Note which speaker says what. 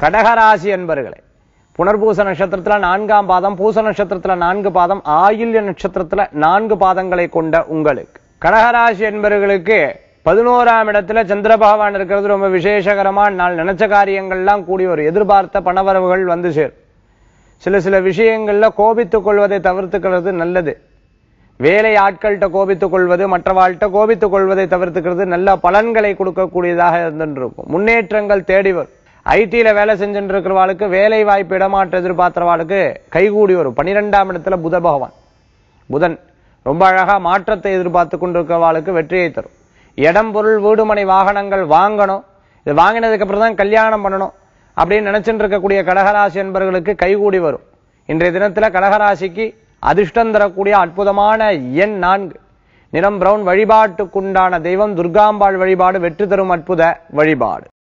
Speaker 1: கடகராசி என்பர்களே புனர்பூச நட்சத்திரத்துல நான்காம் பாதம் பூச நட்சத்திரத்துல நான்கு பாதம் ஆயில்ய நட்சத்திரத்துல நான்கு பாதங்களை கொண்ட உங்களுக்கு கடகராசி என்பவர்களுக்கு பதினோராம் இடத்துல சந்திர பகவான் இருக்கிறது ரொம்ப விசேஷகரமான நாள் நினைச்ச காரியங்கள்லாம் கூடி ஒரு எதிர்பார்த்த பணவரவுகள் வந்து சேரும் சில சில விஷயங்கள்ல கோபித்துக் கொள்வதை தவிர்த்துக்கிறது நல்லது வேலை ஆட்கள்கிட்ட கோபித்துக் கொள்வது மற்றவாழ்கிட்ட கோபித்துக் கொள்வதை தவிர்த்துக்கிறது நல்ல பலன்களை கொடுக்கக்கூடியதாக இருந்துருக்கும் முன்னேற்றங்கள் தேடி வரும் ஐடியில வேலை செஞ்சுட்டு இருக்கிறவாளுக்கு வேலை வாய்ப்பு இடமாற்ற எதிர்பார்க்கிறவாளுக்கு கைகூடி வரும் பனிரெண்டாம் இடத்துல புத பகவான் புதன் ரொம்ப அழகா மாற்றத்தை எதிர்பார்த்து கொண்டிருக்கிறவாளுக்கு வெற்றியை தரும் இடம் பொருள் வீடுமனை வாகனங்கள் வாங்கணும் இது வாங்கினதுக்கு அப்புறம் தான் கல்யாணம் பண்ணணும் அப்படின்னு நினைச்சுட்டு இருக்கக்கூடிய கடகராசி என்பவர்களுக்கு கைகூடி வரும் இன்றைய தினத்துல கடகராசிக்கு அதிர்ஷ்டம் தரக்கூடிய அற்புதமான எண் நான்கு நிறம் பிரவுன் வழிபாட்டுக்குண்டான தெய்வம் துர்காம்பாள் வழிபாடு வெற்றி தரும் அற்புத வழிபாடு